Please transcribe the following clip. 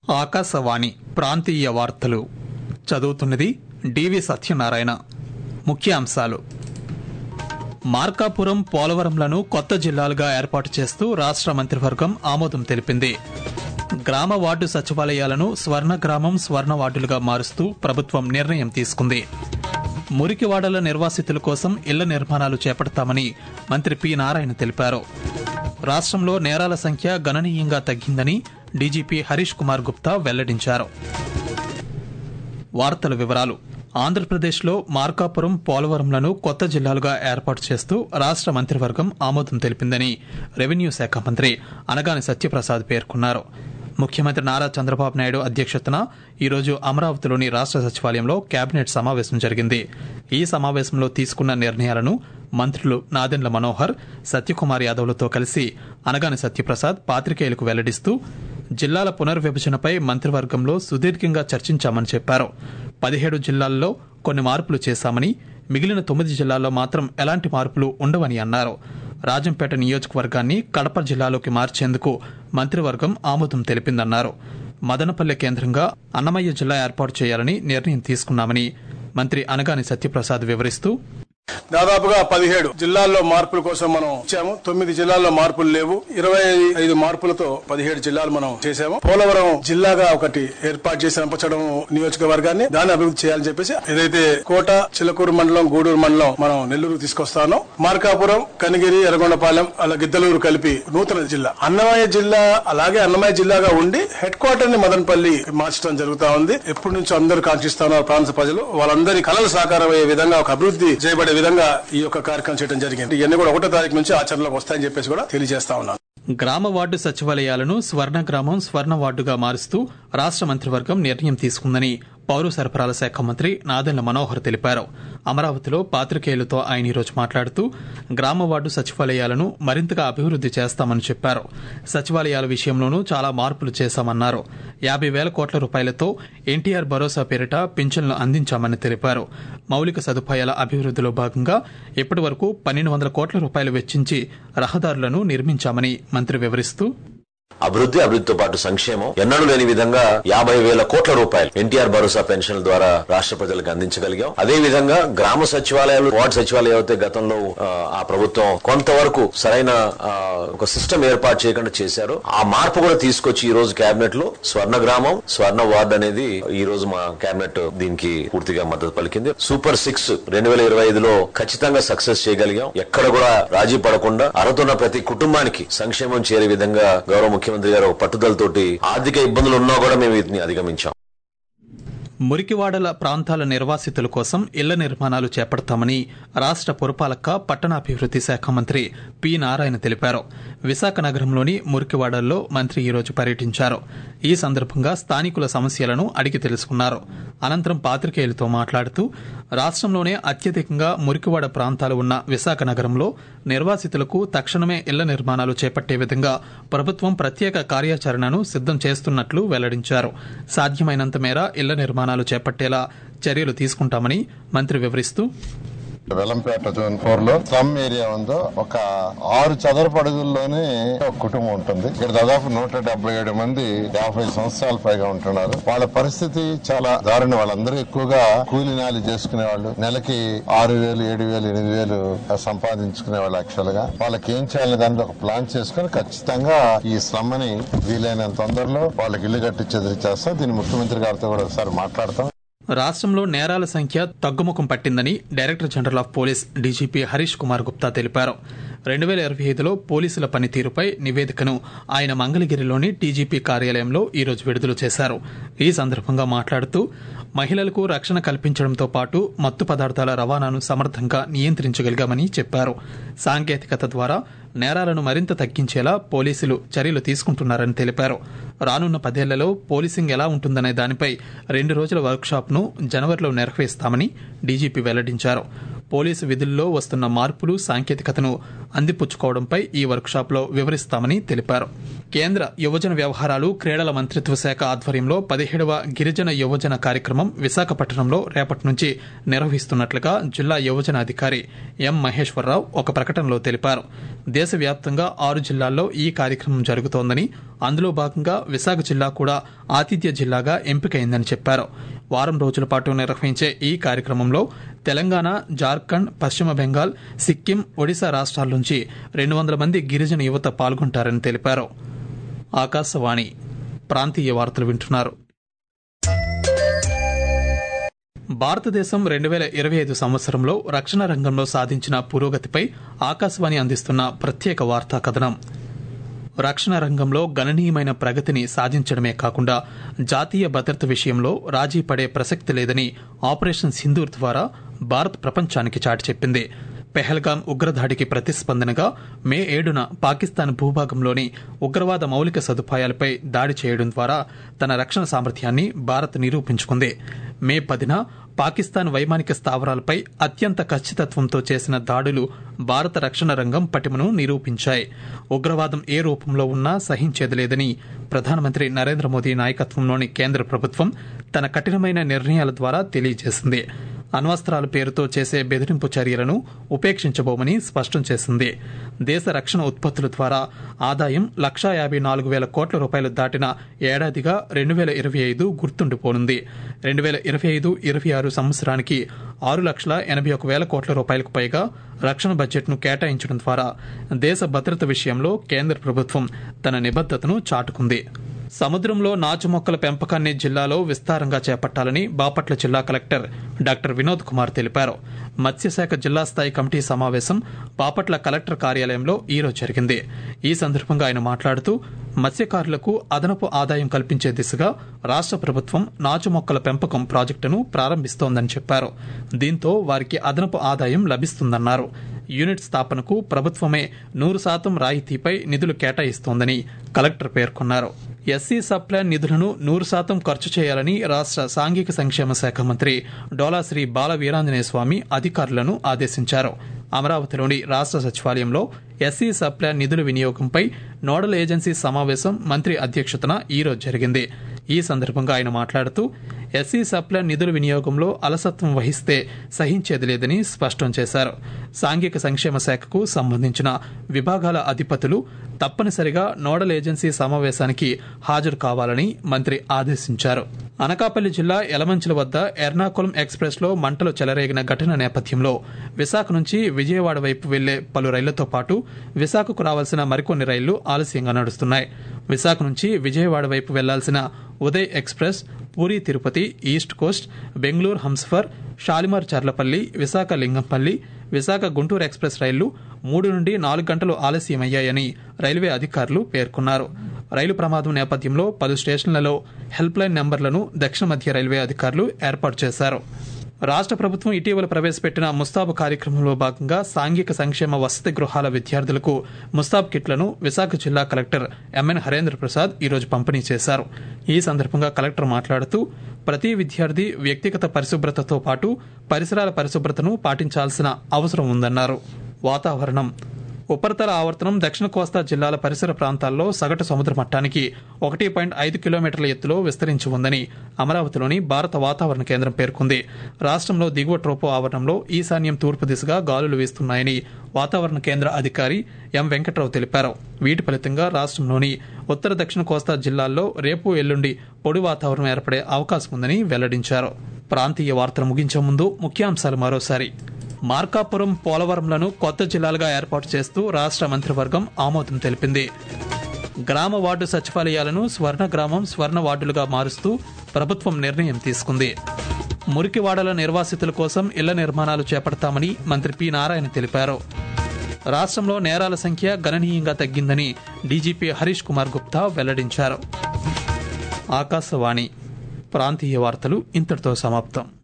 ఆకాశవాణి ప్రాంతీయ వార్తలు చదువుతున్నది డివి సత్యనారాయణ ముఖ్యాంశాలు మార్కాపురం పోలవరంలను కొత్త జిల్లాలుగా ఏర్పాటు చేస్తూ రాష్ట్ర మంత్రివర్గం ఆమోదం తెలిపింది గ్రామ వార్డు సచివాలయాలను స్వర్ణ గ్రామం స్వర్ణ వార్డులుగా మారుస్తూ ప్రభుత్వం నిర్ణయం తీసుకుంది మురికివాడల నిర్వాసితుల కోసం ఇళ్ల నిర్మాణాలు చేపడతామని మంత్రి పి నారాయణ తెలిపారు రాష్ట్రంలో నేరాల సంఖ్య గణనీయంగా తగ్గిందని డీజీపీ హరీష్ కుమార్ గుప్తా వెల్లడించారు వార్తల వివరాలు ఆంధ్రప్రదేశ్లో మార్కాపురం పోలవరంలను కొత్త జిల్లాలుగా ఏర్పాటు చేస్తూ రాష్ట్ర మంత్రివర్గం ఆమోదం తెలిపిందని రెవెన్యూ శాఖ మంత్రి అనగాని సత్యప్రసాద్ పేర్కొన్నారు ముఖ్యమంత్రి నారా చంద్రబాబు నాయుడు అధ్యక్షతన ఈరోజు అమరావతిలోని రాష్ట్ర సచివాలయంలో కేబినెట్ సమావేశం జరిగింది ఈ సమావేశంలో తీసుకున్న నిర్ణయాలను మంత్రులు నాదెండ్ల మనోహర్ సత్యకుమార్ యాదవ్లతో కలిసి అనగాని సత్యప్రసాద్ పాత్రికేయులకు వెల్లడిస్తూ జిల్లాల పునర్విభజనపై మంత్రివర్గంలో సుదీర్ఘంగా చర్చించామని చెప్పారు పదిహేడు జిల్లాల్లో కొన్ని మార్పులు చేశామని మిగిలిన తొమ్మిది జిల్లాల్లో మాత్రం ఎలాంటి మార్పులు ఉండవని అన్నారు రాజంపేట నియోజకవర్గాన్ని కడప జిల్లాలోకి మార్చేందుకు మంత్రివర్గం ఆమోదం తెలిపిందన్నారు మదనపల్లె కేంద్రంగా అన్నమయ్య జిల్లా ఏర్పాటు చేయాలని నిర్ణయం తీసుకున్నామని మంత్రి అనగాని సత్యప్రసాద్ వివరిస్తూ దాదాపుగా పదిహేడు జిల్లాల్లో మార్పుల కోసం మనం ఇచ్చాము తొమ్మిది జిల్లాల్లో మార్పులు లేవు ఇరవై ఐదు మార్పులతో పదిహేడు జిల్లాలు మనం చేశాము పోలవరం జిల్లాగా ఒకటి ఏర్పాటు చేసి రంపచడం నియోజకవర్గాన్ని దాన్ని అభివృద్ధి చేయాలని చెప్పేసి ఏదైతే కోట చిలకూరు మండలం గూడూరు మండలం మనం నెల్లూరు తీసుకొస్తాను మార్కాపురం కనిగిరి ఎర్రగొండపాలెం అలా గిద్దలూరు కలిపి నూతన జిల్లా అన్నమయ్య జిల్లా అలాగే అన్నమయ్య జిల్లాగా ఉండి హెడ్ క్వార్టర్ ని మదనపల్లి మార్చడం జరుగుతా ఉంది ఎప్పటి నుంచో అందరూ కాంక్షిస్తున్నారు ప్రాంత ప్రజలు వాళ్ళందరి కళలు సాకారం అయ్యే విధంగా ఒక అభివృద్ధి చేయబడే విధంగా ఈ యొక్క కార్యక్రమం చేయడం జరిగింది ఇవన్నీ కూడా ఒకటో తారీఖు నుంచి ఆచరణలోకి వస్తాయని చెప్పేసి కూడా తెలియజేస్తా ఉన్నాను గ్రామ వార్డు సచివాలయాలను స్వర్ణ గ్రామం స్వర్ణ వార్డుగా మారుస్తూ రాష్ట్ర మంత్రివర్గం నిర్ణయం తీసుకుందని పౌర సరఫరాల శాఖ మంత్రి నాదెండ్ల మనోహర్ తెలిపారు అమరావతిలో పాత్రికేయులతో ఆయన ఈరోజు మాట్లాడుతూ గ్రామ వార్డు సచివాలయాలను మరింతగా అభివృద్ధి చేస్తామని చెప్పారు సచివాలయాల విషయంలోనూ చాలా మార్పులు చేశామన్నారు యాభై వేల కోట్ల రూపాయలతో ఎన్టీఆర్ భరోసా పేరిట పింఛన్లు అందించామని తెలిపారు మౌలిక సదుపాయాల అభివృద్ధిలో భాగంగా ఇప్పటి వరకు పన్నెండు వందల కోట్ల రూపాయలు వెచ్చించి రహదారులను నిర్మించామని మంత్రి వివరిస్తూ అభివృద్ధి అభివృద్ధితో పాటు సంక్షేమం ఎన్నడూ లేని విధంగా యాభై వేల కోట్ల రూపాయలు ఎన్టీఆర్ భరోసా పెన్షన్ల ద్వారా రాష్ట్ర ప్రజలకు అందించగలిగాం అదే విధంగా గ్రామ సచివాలయాలు వార్డు సచివాలయాలు అయితే గతంలో ఆ, ఆ ప్రభుత్వం కొంతవరకు సరైన ఆ, ఒక సిస్టమ్ ఏర్పాటు చేయకుండా చేశారు ఆ మార్పు కూడా తీసుకొచ్చి ఈ రోజు కేబినెట్ లో స్వర్ణ గ్రామం స్వర్ణ వార్డు అనేది ఈ రోజు మా కేబినెట్ దీనికి పూర్తిగా మద్దతు పలికింది సూపర్ సిక్స్ రెండు వేల ఇరవై ఐదులో ఖచ్చితంగా సక్సెస్ చేయగలిగాం ఎక్కడ కూడా రాజీ పడకుండా అర్హతున్న ప్రతి కుటుంబానికి సంక్షేమం చేరే విధంగా గౌరవ ముఖ్యమంత్రి గారు పట్టుదలతోటి ఆర్థిక ఇబ్బందులు ఉన్నా కూడా మేము వీటిని అధిగమించాం మురికివాడల ప్రాంతాల నిర్వాసితుల కోసం ఇళ్ల నిర్మాణాలు చేపడతామని రాష్ట్ర పురపాలక పట్టణాభివృద్ధి శాఖ మంత్రి పి నారాయణ తెలిపారు విశాఖ నగరంలోని మురికివాడల్లో మంత్రి ఈరోజు పర్యటించారు ఈ సందర్భంగా స్థానికుల సమస్యలను అడిగి తెలుసుకున్నారు అనంతరం పాత్రికేయులతో మాట్లాడుతూ రాష్ట్రంలోనే అత్యధికంగా మురికివాడ ప్రాంతాలు ఉన్న విశాఖ నగరంలో నిర్వాసితులకు తక్షణమే ఇళ్ల నిర్మాణాలు చేపట్టే విధంగా ప్రభుత్వం ప్రత్యేక కార్యాచరణను సిద్దం చేస్తున్నట్లు వెల్లడించారు సాధ్యమైనంత మేర ఇళ్ల నిర్మాణాలు చేపట్టేలా చర్యలు తీసుకుంటామని మంత్రి వివరిస్తూ వెలంపేట జోన్ ఫోర్ లో స్లమ్ ఏరియా ఉందో ఒక ఆరు చదరపు అడుగుల్లోనే ఒక కుటుంబం ఉంటుంది ఇక్కడ దాదాపు నూట డెబ్బై ఏడు మంది యాభై సంవత్సరాల పైగా ఉంటున్నారు వాళ్ళ పరిస్థితి చాలా దారుణం వాళ్ళందరూ ఎక్కువగా కూలి నాలి చేసుకునే వాళ్ళు నెలకి ఆరు వేలు ఏడు వేలు ఎనిమిది వేలు సంపాదించుకునే వాళ్ళు యాక్చువల్ గా వాళ్ళకి ఏం చేయాలని దానికి ఒక ప్లాన్ చేసుకుని ఖచ్చితంగా ఈ స్లమ్ ని వీలైనంత తొందరలో వాళ్ళకి ఇల్లు కట్టించేది చేస్తాం దీన్ని ముఖ్యమంత్రి గారితో కూడా ఒకసారి మాట్లాడతాం రాష్ట్రంలో నేరాల సంఖ్య తగ్గుముఖం పట్టిందని director general of police DGP Harish Kumar Gupta తెలిపారు రెండు వేల ఇరవై ఐదులో పోలీసుల పనితీరుపై నివేదికను ఆయన మంగళగిరిలోని టీజీపీ కార్యాలయంలో ఈరోజు విడుదల చేశారు ఈ సందర్భంగా మాట్లాడుతూ మహిళలకు రక్షణ కల్పించడంతో పాటు మత్తు పదార్థాల రవాణాను సమర్థంగా నియంత్రించగలిగామని చెప్పారు సాంకేతికత ద్వారా నేరాలను మరింత తగ్గించేలా పోలీసులు చర్యలు తీసుకుంటున్నారని తెలిపారు రానున్న పదేళ్లలో పోలీసింగ్ ఎలా ఉంటుందనే దానిపై రెండు రోజుల వర్క్షాప్ను జనవరిలో నిర్వహిస్తామని డీజీపీ వెల్లడించారు పోలీసు విధుల్లో వస్తున్న మార్పులు సాంకేతికతను అందిపుచ్చుకోవడంపై ఈ వర్క్షాప్లో వివరిస్తామని తెలిపారు కేంద్ర యువజన వ్యవహారాలు క్రీడల మంత్రిత్వ శాఖ ఆధ్వర్యంలో పదిహేడవ గిరిజన యువజన కార్యక్రమం విశాఖపట్నంలో రేపటి నుంచి నిర్వహిస్తున్నట్లుగా జిల్లా యువజన అధికారి ఎం మహేశ్వరరావు ఒక ప్రకటనలో తెలిపారు దేశవ్యాప్తంగా ఆరు జిల్లాల్లో ఈ కార్యక్రమం జరుగుతోందని అందులో భాగంగా విశాఖ జిల్లా కూడా ఆతిథ్య జిల్లాగా ఎంపికైందని చెప్పారు వారం రోజుల పాటు నిర్వహించే ఈ కార్యక్రమంలో తెలంగాణ జార్ఖండ్ పశ్చిమ బెంగాల్ సిక్కిం ఒడిశా రాష్ట్రాల నుంచి రెండు వందల మంది గిరిజన యువత పాల్గొంటారని తెలిపారు ఆకాశవాణి ప్రాంతీయ వార్తలు వింటున్నారు భారతదేశం రెండు వేల ఇరవై ఐదు సంవత్సరంలో రక్షణ రంగంలో సాధించిన పురోగతిపై ఆకాశవాణి అందిస్తున్న ప్రత్యేక వార్తా కథనం రక్షణ రంగంలో గణనీయమైన ప్రగతిని సాధించడమే కాకుండా జాతీయ భద్రత విషయంలో రాజీ పడే ప్రసక్తి లేదని ఆపరేషన్ సింధూర్ ద్వారా భారత్ ప్రపంచానికి చాటి చెప్పింది పెహల్గాం ఉగ్రదాడికి ప్రతిస్పందనగా మే ఏడున పాకిస్తాన్ భూభాగంలోని ఉగ్రవాద మౌలిక సదుపాయాలపై దాడి చేయడం ద్వారా తన రక్షణ సామర్థ్యాన్ని భారత్ నిరూపించుకుంది మే పదిన పాకిస్తాన్ వైమానిక స్థావరాలపై అత్యంత ఖచ్చితత్వంతో చేసిన దాడులు భారత రక్షణ రంగం పటిమను నిరూపించాయి ఉగ్రవాదం ఏ రూపంలో ఉన్నా సహించేది లేదని ప్రధానమంత్రి నరేంద్ర మోదీ నాయకత్వంలోని కేంద్ర ప్రభుత్వం తన కఠినమైన నిర్ణయాల ద్వారా తెలియజేసింది అణ్వస్త్రాల పేరుతో చేసే బెదిరింపు చర్యలను ఉపేక్షించబోమని స్పష్టం చేసింది దేశ రక్షణ ఉత్పత్తుల ద్వారా ఆదాయం లక్షా యాభై నాలుగు వేల కోట్ల రూపాయలు దాటిన ఏడాదిగా రెండు వేల ఇరవై ఐదు గుర్తుండిపోనుంది రెండు వేల ఇరవై ఐదు ఇరవై ఆరు సంవత్సరానికి ఆరు లక్షల ఎనభై ఒక వేల కోట్ల రూపాయలకు పైగా రక్షణ బడ్జెట్ను కేటాయించడం ద్వారా దేశ భద్రత విషయంలో కేంద్ర ప్రభుత్వం తన నిబద్దతను చాటుకుంది సముద్రంలో నాచు మొక్కల పెంపకాన్ని జిల్లాలో విస్తారంగా చేపట్టాలని బాపట్ల జిల్లా కలెక్టర్ డాక్టర్ వినోద్ కుమార్ తెలిపారు మత్స్యశాఖ జిల్లా స్థాయి కమిటీ సమావేశం బాపట్ల కలెక్టర్ కార్యాలయంలో ఈరోజు జరిగింది ఈ సందర్భంగా ఆయన మాట్లాడుతూ మత్స్యకారులకు అదనపు ఆదాయం కల్పించే దిశగా రాష్ట్ర ప్రభుత్వం నాచు మొక్కల పెంపకం ప్రాజెక్టును ప్రారంభిస్తోందని చెప్పారు దీంతో వారికి అదనపు ఆదాయం లభిస్తుందన్నారు యూనిట్ స్థాపనకు ప్రభుత్వమే నూరు శాతం రాయితీపై నిధులు కేటాయిస్తోందని కలెక్టర్ పేర్కొన్నారు ఎస్సీ సప్లాన్ నిధులను నూరు శాతం ఖర్చు చేయాలని రాష్ట్ర సాంఘిక సంక్షేమ శాఖ మంత్రి డోలాశ్రీ బాల వీరాంజనేయ స్వామి అధికారులను ఆదేశించారు అమరావతిలోని రాష్ట్ర సచివాలయంలో ఎస్సీ సప్లాన్ నిధుల వినియోగంపై నోడల్ ఏజెన్సీ సమావేశం మంత్రి అధ్యక్షతన ఈరోజు జరిగింది ఈ సందర్భంగా ఆయన మాట్లాడుతూ ఎస్సీ సప్లాన్ నిధుల వినియోగంలో అలసత్వం వహిస్తే సహించేది లేదని స్పష్టం చేశారు సాంఘిక సంక్షేమ శాఖకు సంబంధించిన విభాగాల అధిపతులు తప్పనిసరిగా నోడల్ ఏజెన్సీ సమావేశానికి హాజరు కావాలని మంత్రి ఆదేశించారు అనకాపల్లి జిల్లా యలమంచిల వద్ద ఎర్నాకుళం ఎక్స్ప్రెస్ లో మంటలు చెలరేగిన ఘటన నేపథ్యంలో విశాఖ నుంచి విజయవాడ వైపు వెళ్లే పలు రైళ్లతో పాటు విశాఖకు రావాల్సిన మరికొన్ని రైళ్లు ఆలస్యంగా నడుస్తున్నాయి విశాఖ నుంచి విజయవాడ వైపు వెళ్లాల్సిన Uday express Puri Tirupati east coast Bengaluru Humsafar Shalimar Charlapalli Visakha Lingampalli Visakha Guntur express రైళ్లు మూడు నుండి నాలుగు గంటలు ఆలస్యమయ్యాయని రైల్వే అధికారులు పేర్కొన్నారు రైలు ప్రమాదం నేపథ్యంలో పలు స్టేషన్లలో హెల్ప్ లైన్ నెంబర్లను దక్షిణ మధ్య రైల్వే అధికారులు ఏర్పాటు చేశారు రాష్ట్ర ప్రభుత్వం ఇటీవల ప్రవేశపెట్టిన ముస్తాబు కార్యక్రమంలో భాగంగా సాంఘిక సంక్షేమ వసతి గృహాల విద్యార్థులకు ముస్తాబ్ కిట్లను విశాఖ జిల్లా కలెక్టర్ ఎంఎన్ హరేంద్ర ప్రసాద్ ఈరోజు పంపిణీ చేశారు ఈ సందర్భంగా కలెక్టర్ మాట్లాడుతూ ప్రతి విద్యార్థి వ్యక్తిగత పరిశుభ్రతతో పాటు పరిసరాల పరిశుభ్రతను పాటించాల్సిన అవసరం ఉందన్నారు వాతావరణం ఉపరితల ఆవర్తనం దక్షిణ కోస్తా జిల్లాల పరిసర ప్రాంతాల్లో సగటు సముద్ర మట్టానికి ఒకటి పాయింట్ ఐదు కిలోమీటర్ల ఎత్తులో విస్తరించి ఉందని అమరావతిలోని భారత వాతావరణ కేంద్రం పేర్కొంది రాష్ట్రంలో దిగువ ట్రోపో ఆవరణంలో ఈశాన్యం తూర్పు దిశగా గాలులు వీస్తున్నాయని వాతావరణ కేంద్ర అధికారి ఎం వెంకట్రావు తెలిపారు వీటి ఫలితంగా రాష్ట్రంలోని ఉత్తర దక్షిణ కోస్తా జిల్లాల్లో రేపు ఎల్లుండి పొడి వాతావరణం ఏర్పడే అవకాశం ఉందని వెల్లడించారు ప్రాంతీయ వార్తలు ముగించే ముందు ముఖ్యాంశాలు మరోసారి మార్కాపురం పోలవరంలను కొత్త జిల్లాలుగా ఏర్పాటు చేస్తూ రాష్ట్ర మంత్రివర్గం ఆమోదం తెలిపింది గ్రామ వార్డు సచివాలయాలను స్వర్ణ గ్రామం స్వర్ణ వార్డులుగా మారుస్తూ ప్రభుత్వం నిర్ణయం తీసుకుంది మురికివాడల నిర్వాసితుల కోసం ఇళ్ల నిర్మాణాలు చేపడతామని మంత్రి పి నారాయణ తెలిపారు రాష్ట్రంలో నేరాల సంఖ్య గణనీయంగా తగ్గిందని డీజీపీ హరీష్ కుమార్ గుప్తా వెల్లడించారు ఆకాశవాణి ప్రాంతీయ వార్తలు ఇంతటితో సమాప్తం